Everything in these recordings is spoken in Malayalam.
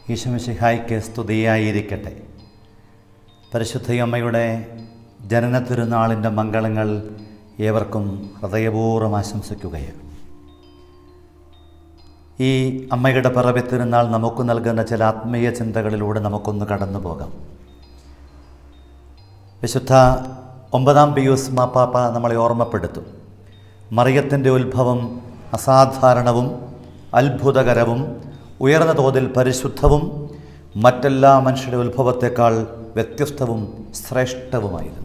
ഈശോമിശിഹായ്ക്ക് സ്തുതിയായിരിക്കട്ടെ പരിശുദ്ധയമ്മയുടെ ജനന തിരുനാളിൻ്റെ മംഗളങ്ങൾ ഏവർക്കും ഹൃദയപൂർവ്വം ആശംസിക്കുകയാണ് ഈ അമ്മയുടെ പിറവി തിരുനാൾ നമുക്ക് നൽകുന്ന ചില ആത്മീയ ചിന്തകളിലൂടെ നമുക്കൊന്ന് കടന്നു പോകാം വിശുദ്ധ ഒമ്പതാം പിയൂസ് മാപ്പാപ്പ നമ്മളെ ഓർമ്മപ്പെടുത്തും മറിയത്തിൻ്റെ ഉത്ഭവം അസാധാരണവും അത്ഭുതകരവും ഉയർന്ന തോതിൽ പരിശുദ്ധവും മറ്റെല്ലാ മനുഷ്യരുടെ ഉത്ഭവത്തെക്കാൾ വ്യത്യസ്തവും ശ്രേഷ്ഠവുമായിരുന്നു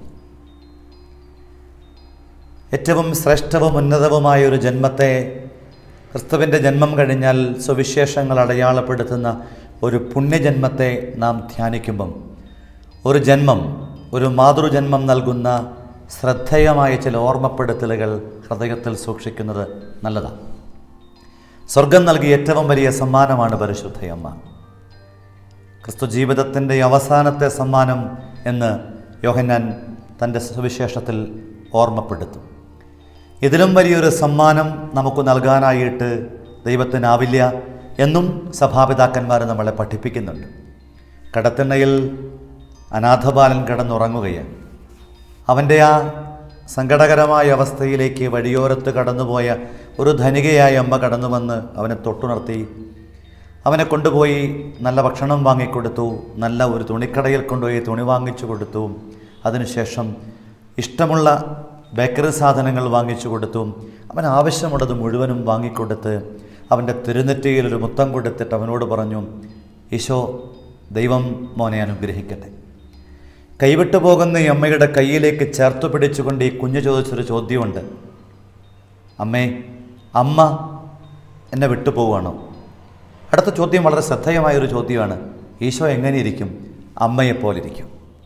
ഏറ്റവും ശ്രേഷ്ഠവും ഉന്നതവുമായ ഒരു ജന്മത്തെ ക്രിസ്തുവിൻ്റെ ജന്മം കഴിഞ്ഞാൽ സുവിശേഷങ്ങൾ അടയാളപ്പെടുത്തുന്ന ഒരു പുണ്യജന്മത്തെ നാം ധ്യാനിക്കുമ്പം ഒരു ജന്മം ഒരു മാതൃജന്മം നൽകുന്ന ശ്രദ്ധേയമായ ചില ഓർമ്മപ്പെടുത്തലുകൾ ഹൃദയത്തിൽ സൂക്ഷിക്കുന്നത് നല്ലതാണ് സ്വർഗം നൽകിയ ഏറ്റവും വലിയ സമ്മാനമാണ് പരിശുദ്ധയമ്മ ക്രിസ്തു ജീവിതത്തിൻ്റെ അവസാനത്തെ സമ്മാനം എന്ന് യോഹന്നാൻ തൻ്റെ സുവിശേഷത്തിൽ ഓർമ്മപ്പെടുത്തും ഇതിലും വലിയൊരു സമ്മാനം നമുക്ക് നൽകാനായിട്ട് ദൈവത്തിനാവില്ല എന്നും സഭാപിതാക്കന്മാർ നമ്മളെ പഠിപ്പിക്കുന്നുണ്ട് കടത്തിണ്ണയിൽ അനാഥബാലൻ കിടന്നുറങ്ങുകയാണ് അവൻ്റെ ആ സങ്കടകരമായ അവസ്ഥയിലേക്ക് വഴിയോരത്ത് കടന്നുപോയ ഒരു ധനികയായ അമ്മ കടന്നു വന്ന് അവനെ തൊട്ടുണർത്തി അവനെ കൊണ്ടുപോയി നല്ല ഭക്ഷണം വാങ്ങിക്കൊടുത്തു നല്ല ഒരു തുണിക്കടയിൽ കൊണ്ടുപോയി തുണി വാങ്ങിച്ചു കൊടുത്തു അതിനുശേഷം ഇഷ്ടമുള്ള ബേക്കറി സാധനങ്ങൾ വാങ്ങിച്ചു കൊടുത്തു അവൻ ആവശ്യമുള്ളത് മുഴുവനും വാങ്ങിക്കൊടുത്ത് അവൻ്റെ തിരുനെറ്റിയിൽ ഒരു മുത്തം കൊടുത്തിട്ട് അവനോട് പറഞ്ഞു ഈശോ ദൈവം മോനെ അനുഗ്രഹിക്കട്ടെ കൈവിട്ടു പോകുന്ന ഈ അമ്മയുടെ കയ്യിലേക്ക് ചേർത്ത് പിടിച്ചുകൊണ്ട് ഈ കുഞ്ഞ് ചോദിച്ചൊരു ചോദ്യമുണ്ട് അമ്മേ അമ്മ എന്നെ വിട്ടുപോവുകയാണോ അടുത്ത ചോദ്യം വളരെ ശ്രദ്ധേയമായൊരു ചോദ്യമാണ് ഈശോ എങ്ങനെയിരിക്കും അമ്മയെപ്പോലിരിക്കും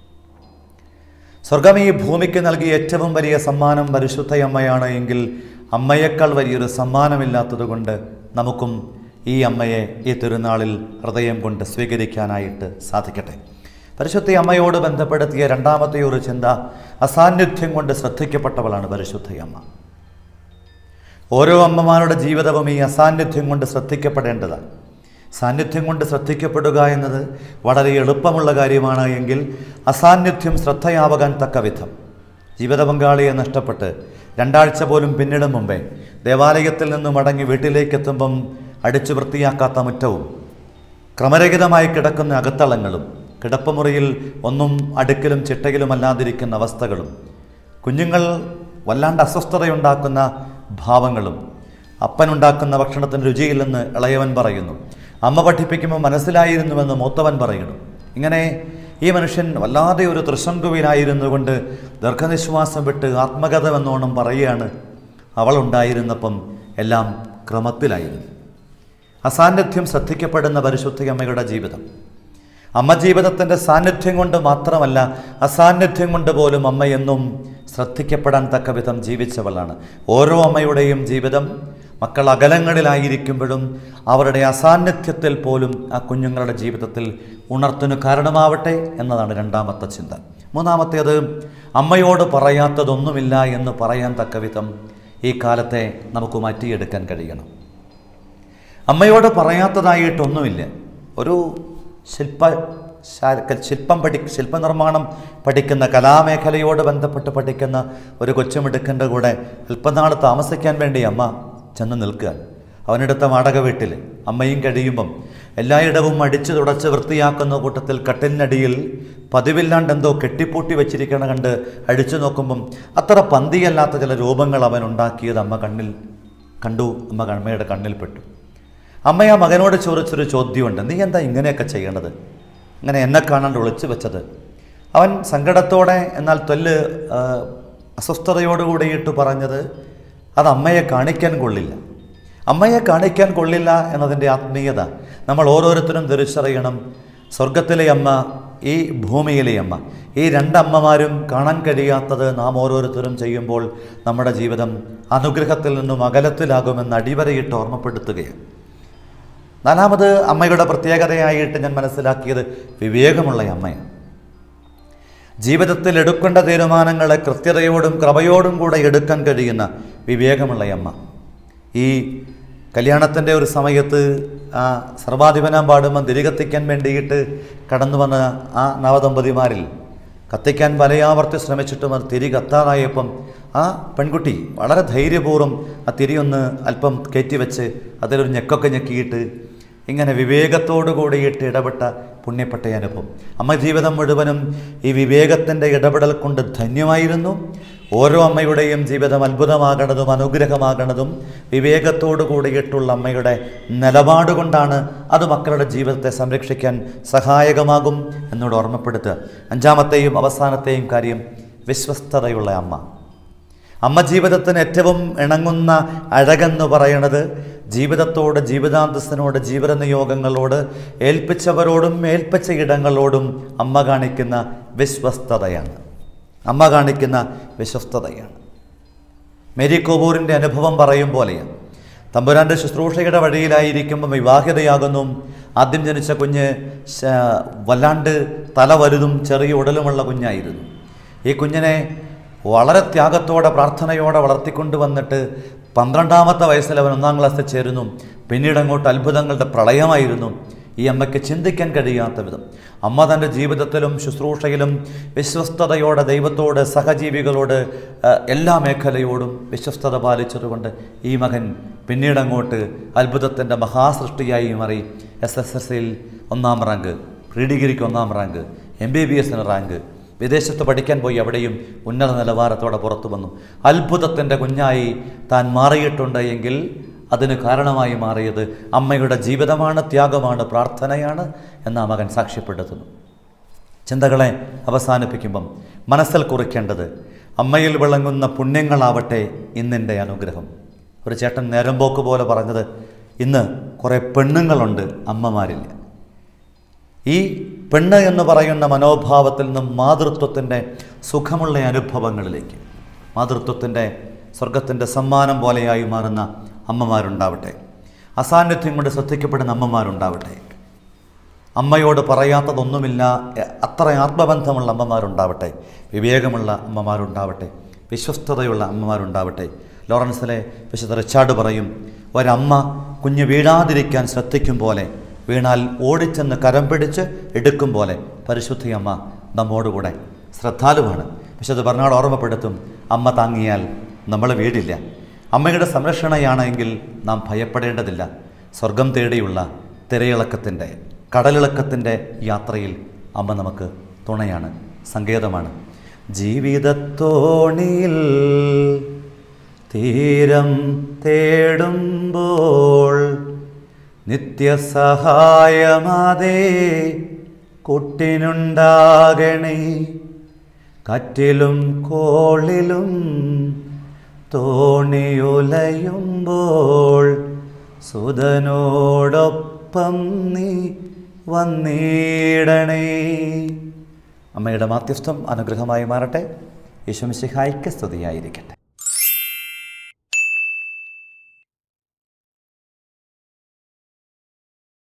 സ്വർഗം ഈ ഭൂമിക്ക് നൽകിയ ഏറ്റവും വലിയ സമ്മാനം പരിശുദ്ധയമ്മയാണ് എങ്കിൽ അമ്മയേക്കാൾ വലിയൊരു സമ്മാനമില്ലാത്തതുകൊണ്ട് നമുക്കും ഈ അമ്മയെ ഈ തിരുനാളിൽ ഹൃദയം കൊണ്ട് സ്വീകരിക്കാനായിട്ട് സാധിക്കട്ടെ പരിശുദ്ധ അമ്മയോട് ബന്ധപ്പെടുത്തിയ രണ്ടാമത്തെ ഒരു ചിന്ത അസാന്നിധ്യം കൊണ്ട് ശ്രദ്ധിക്കപ്പെട്ടവളാണ് പരിശുദ്ധയമ്മ ഓരോ അമ്മമാരുടെ ജീവിതവും ഈ അസാന്നിധ്യം കൊണ്ട് ശ്രദ്ധിക്കപ്പെടേണ്ടതാണ് സാന്നിധ്യം കൊണ്ട് ശ്രദ്ധിക്കപ്പെടുക എന്നത് വളരെ എളുപ്പമുള്ള കാര്യമാണ് എങ്കിൽ അസാന്നിധ്യം ശ്രദ്ധയാവാൻ തക്ക വിധം ജീവിത പങ്കാളിയെ നഷ്ടപ്പെട്ട് രണ്ടാഴ്ച പോലും പിന്നിടും മുമ്പേ ദേവാലയത്തിൽ നിന്ന് മടങ്ങി വീട്ടിലേക്കെത്തുമ്പം അടിച്ചു വൃത്തിയാക്കാത്ത മുറ്റവും ക്രമരഹിതമായി കിടക്കുന്ന അകത്തളങ്ങളും കിടപ്പുമുറിയിൽ ഒന്നും അടുക്കലും ചിട്ടയിലുമല്ലാതിരിക്കുന്ന അവസ്ഥകളും കുഞ്ഞുങ്ങൾ വല്ലാണ്ട് അസ്വസ്ഥതയുണ്ടാക്കുന്ന ഭാവങ്ങളും അപ്പനുണ്ടാക്കുന്ന ഭക്ഷണത്തിന് രുചിയില്ലെന്ന് ഇളയവൻ പറയുന്നു അമ്മ പഠിപ്പിക്കുമ്പോൾ മനസ്സിലായിരുന്നുവെന്ന് മൂത്തവൻ പറയുന്നു ഇങ്ങനെ ഈ മനുഷ്യൻ വല്ലാതെ ഒരു തൃശങ്കുവിലായിരുന്നു കൊണ്ട് ദീർഘനിശ്വാസം വിട്ട് ആത്മകഥ എന്നോണം പറയുകയാണ് അവളുണ്ടായിരുന്നപ്പം എല്ലാം ക്രമത്തിലായിരുന്നു അസാന്നിധ്യം ശ്രദ്ധിക്കപ്പെടുന്ന പരിശുദ്ധയമ്മയുടെ ജീവിതം അമ്മ ജീവിതത്തിൻ്റെ സാന്നിധ്യം കൊണ്ട് മാത്രമല്ല അസാന്നിധ്യം കൊണ്ട് പോലും അമ്മ എന്നും ശ്രദ്ധിക്കപ്പെടാൻ തക്ക വിധം ജീവിച്ചവളാണ് ഓരോ അമ്മയുടെയും ജീവിതം മക്കൾ അകലങ്ങളിലായിരിക്കുമ്പോഴും അവരുടെ അസാന്നിധ്യത്തിൽ പോലും ആ കുഞ്ഞുങ്ങളുടെ ജീവിതത്തിൽ ഉണർത്തിനു കാരണമാവട്ടെ എന്നതാണ് രണ്ടാമത്തെ ചിന്ത മൂന്നാമത്തേത് അമ്മയോട് പറയാത്തതൊന്നുമില്ല എന്ന് പറയാൻ തക്ക വിധം ഈ കാലത്തെ നമുക്ക് മാറ്റിയെടുക്കാൻ കഴിയണം അമ്മയോട് പറയാത്തതായിട്ടൊന്നുമില്ല ഒരു ശില്പ ശാ- ശില്പം പഠി ശില്പനിർമ്മാണം പഠിക്കുന്ന കലാമേഖലയോട് ബന്ധപ്പെട്ട് പഠിക്കുന്ന ഒരു കൊച്ചുമിടുക്കൻ്റെ കൂടെ അല്പനാൾ താമസിക്കാൻ വേണ്ടി അമ്മ ചെന്ന് നിൽക്കുക അവനെടുത്ത വാടക വീട്ടിൽ അമ്മയും കഴിയുമ്പം എല്ലായിടവും അടിച്ചു തുടച്ച് വൃത്തിയാക്കുന്ന കൂട്ടത്തിൽ കട്ടിലിനടിയിൽ പതിവില്ലാണ്ട് എന്തോ കെട്ടിപ്പൂട്ടി വെച്ചിരിക്കണ കണ്ട് അടിച്ചു നോക്കുമ്പം അത്ര പന്തിയല്ലാത്ത ചില രൂപങ്ങൾ അവൻ ഉണ്ടാക്കിയത് അമ്മ കണ്ണിൽ കണ്ടു അമ്മ അമ്മയുടെ കണ്ണിൽപ്പെട്ടു അമ്മ ആ മകനോട് ചോദിച്ചൊരു ചോദ്യമുണ്ട് നീ എന്താ ഇങ്ങനെയൊക്കെ ചെയ്യണത് ഇങ്ങനെ എന്നെ കാണാണ്ട് ഒളിച്ചു വെച്ചത് അവൻ സങ്കടത്തോടെ എന്നാൽ തൊല്ല് ആ, അസ്വസ്ഥതയോടുകൂടിയിട്ട് പറഞ്ഞത് അത് അമ്മയെ കാണിക്കാൻ കൊള്ളില്ല അമ്മയെ കാണിക്കാൻ കൊള്ളില്ല എന്നതിൻ്റെ ആത്മീയത നമ്മൾ ഓരോരുത്തരും തിരിച്ചറിയണം സ്വർഗത്തിലെ അമ്മ ഈ ഭൂമിയിലെ അമ്മ ഈ രണ്ടമ്മമാരും കാണാൻ കഴിയാത്തത് നാം ഓരോരുത്തരും ചെയ്യുമ്പോൾ നമ്മുടെ ജീവിതം അനുഗ്രഹത്തിൽ നിന്നും അകലത്തിലാകുമെന്ന് അടിവരയിട്ട് ഓർമ്മപ്പെടുത്തുകയാണ് നാലാമത് അമ്മയുടെ പ്രത്യേകതയായിട്ട് ഞാൻ മനസ്സിലാക്കിയത് വിവേകമുള്ള അമ്മയാണ് ജീവിതത്തിൽ എടുക്കേണ്ട തീരുമാനങ്ങളെ കൃത്യതയോടും കൃപയോടും കൂടെ എടുക്കാൻ കഴിയുന്ന വിവേകമുള്ള അമ്മ ഈ കല്യാണത്തിൻ്റെ ഒരു സമയത്ത് ആ സർവാധിപനാം പാടുമ്പം തിരികത്തിക്കാൻ വേണ്ടിയിട്ട് കടന്നു വന്ന ആ നവദമ്പതിമാരിൽ കത്തിക്കാൻ പലയാവർത്തി ശ്രമിച്ചിട്ടും അത് തിരി കത്താതായപ്പം ആ പെൺകുട്ടി വളരെ ധൈര്യപൂർവ്വം ആ തിരി ഒന്ന് അല്പം കയറ്റിവെച്ച് അതിലൊരു ഞെക്കൊക്കെ ഞെക്കിയിട്ട് ഇങ്ങനെ വിവേകത്തോടു കൂടിയിട്ട് ഇടപെട്ട പുണ്യപ്പെട്ട അനുഭവം അമ്മ ജീവിതം മുഴുവനും ഈ വിവേകത്തിൻ്റെ ഇടപെടൽ കൊണ്ട് ധന്യമായിരുന്നു ഓരോ അമ്മയുടെയും ജീവിതം അത്ഭുതമാകണതും അനുഗ്രഹമാകണതും വിവേകത്തോടു കൂടിയിട്ടുള്ള അമ്മയുടെ നിലപാട് കൊണ്ടാണ് അത് മക്കളുടെ ജീവിതത്തെ സംരക്ഷിക്കാൻ സഹായകമാകും എന്നോട് ഓർമ്മപ്പെടുത്തുക അഞ്ചാമത്തെയും അവസാനത്തെയും കാര്യം വിശ്വസ്തതയുള്ള അമ്മ അമ്മ ജീവിതത്തിന് ഏറ്റവും ഇണങ്ങുന്ന അഴകെന്ന് പറയുന്നത് ജീവിതത്തോട് ജീവിതാന്തസ്സിനോട് ജീവിത നിയോഗങ്ങളോട് ഏൽപ്പിച്ചവരോടും ഏൽപ്പിച്ച ഇടങ്ങളോടും അമ്മ കാണിക്കുന്ന വിശ്വസ്തതയാണ് അമ്മ കാണിക്കുന്ന വിശ്വസ്തതയാണ് മേരി കോബൂറിൻ്റെ അനുഭവം പറയും പോലെയാണ് തമ്പുരാൻ്റെ ശുശ്രൂഷയുടെ വഴിയിലായിരിക്കുമ്പോൾ വിവാഹിതയാകുന്നു ആദ്യം ജനിച്ച കുഞ്ഞ് ശ- വല്ലാണ്ട് തല വലുതും ചെറിയ ഉടലുമുള്ള കുഞ്ഞായിരുന്നു ഈ കുഞ്ഞിനെ വളരെ ത്യാഗത്തോടെ പ്രാർത്ഥനയോടെ വളർത്തിക്കൊണ്ട് വന്നിട്ട് പന്ത്രണ്ടാമത്തെ വയസ്സിൽ അവൻ ഒന്നാം ക്ലാസ്സിൽ ചേരുന്നു പിന്നീട് അങ്ങോട്ട് അത്ഭുതങ്ങളുടെ പ്രളയമായിരുന്നു ഈ അമ്മയ്ക്ക് ചിന്തിക്കാൻ കഴിയാത്ത വിധം അമ്മ തൻ്റെ ജീവിതത്തിലും ശുശ്രൂഷയിലും വിശ്വസ്തതയോടെ ദൈവത്തോട് സഹജീവികളോട് ആ, എല്ലാ മേഖലയോടും വിശ്വസ്തത പാലിച്ചതുകൊണ്ട് ഈ മകൻ പിന്നീട് അങ്ങോട്ട് അത്ഭുതത്തിൻ്റെ മഹാസൃഷ്ടിയായി മാറി എസ് എസ് എസ് സിയിൽ ഒന്നാം റാങ്ക് പ്രീ ഡിഗ്രിക്ക് ഒന്നാം റാങ്ക് എം ബി ബി എസിന് റാങ്ക് വിദേശത്ത് പഠിക്കാൻ പോയി അവിടെയും ഉന്നത നിലവാരത്തോടെ പുറത്തു വന്നു അത്ഭുതത്തിൻ്റെ കുഞ്ഞായി താൻ മാറിയിട്ടുണ്ട് എങ്കിൽ അതിന് കാരണമായി മാറിയത് അമ്മയുടെ ജീവിതമാണ് ത്യാഗമാണ് പ്രാർത്ഥനയാണ് എന്ന് ആ മകൻ സാക്ഷ്യപ്പെടുത്തുന്നു ചിന്തകളെ അവസാനിപ്പിക്കുമ്പം മനസ്സിൽ കുറിക്കേണ്ടത് അമ്മയിൽ വിളങ്ങുന്ന പുണ്യങ്ങളാവട്ടെ ഇന്നിൻ്റെ അനുഗ്രഹം ഒരു ചേട്ടൻ നേരമ്പോക്ക് പോലെ പറഞ്ഞത് ഇന്ന് കുറേ പെണ്ണുങ്ങളുണ്ട് അമ്മമാരില്ല ഈ പെണ്ണ് എന്ന് പറയുന്ന മനോഭാവത്തിൽ നിന്നും മാതൃത്വത്തിൻ്റെ സുഖമുള്ള അനുഭവങ്ങളിലേക്ക് മാതൃത്വത്തിൻ്റെ സ്വർഗത്തിൻ്റെ സമ്മാനം പോലെയായി മാറുന്ന അമ്മമാരുണ്ടാവട്ടെ അസാന്നിധ്യം കൊണ്ട് ശ്രദ്ധിക്കപ്പെടുന്ന അമ്മമാരുണ്ടാവട്ടെ അമ്മയോട് പറയാത്തതൊന്നുമില്ല എ- അത്ര ആത്മബന്ധമുള്ള അമ്മമാരുണ്ടാവട്ടെ വിവേകമുള്ള അമ്മമാരുണ്ടാവട്ടെ വിശ്വസ്തതയുള്ള അമ്മമാരുണ്ടാവട്ടെ ലോറൻസിലെ വിശുദ്ധ റിച്ചാർഡ് പറയും ഒരമ്മ കുഞ്ഞ് വീഴാതിരിക്കാൻ ശ്രദ്ധിക്കും പോലെ വീണാൽ ഓടിച്ചെന്ന് കരം പിടിച്ച് എടുക്കും പോലെ പരിശുദ്ധി അമ്മ നമ്മോടുകൂടെ ശ്രദ്ധാലുവാണ് വിശുദ്ധ ബർണാട് ഓർമ്മപ്പെടുത്തും അമ്മ താങ്ങിയാൽ നമ്മൾ വീടില്ല അമ്മയുടെ സംരക്ഷണയാണെങ്കിൽ നാം ഭയപ്പെടേണ്ടതില്ല സ്വർഗം തേടിയുള്ള തിരയിളക്കത്തിൻ്റെ കടലിളക്കത്തിൻ്റെ യാത്രയിൽ അമ്മ നമുക്ക് തുണയാണ് സങ്കേതമാണ് ജീവിതത്തോണിയിൽ തീരം തേടുമ്പോൾ നിത്യസഹായമാതേ കുട്ടിനുണ്ടാകണേ കാറ്റിലും കോളിലും തോണിയുലയുമ്പോൾ സുതനോടൊപ്പം നീ വന്നിടണേ അമ്മയുടെ മാധ്യസ്ഥം അനുഗ്രഹമായി മാറട്ടെ യേശുമിശിഹായ്ക്ക് സ്തുതിയായിരിക്കട്ടെ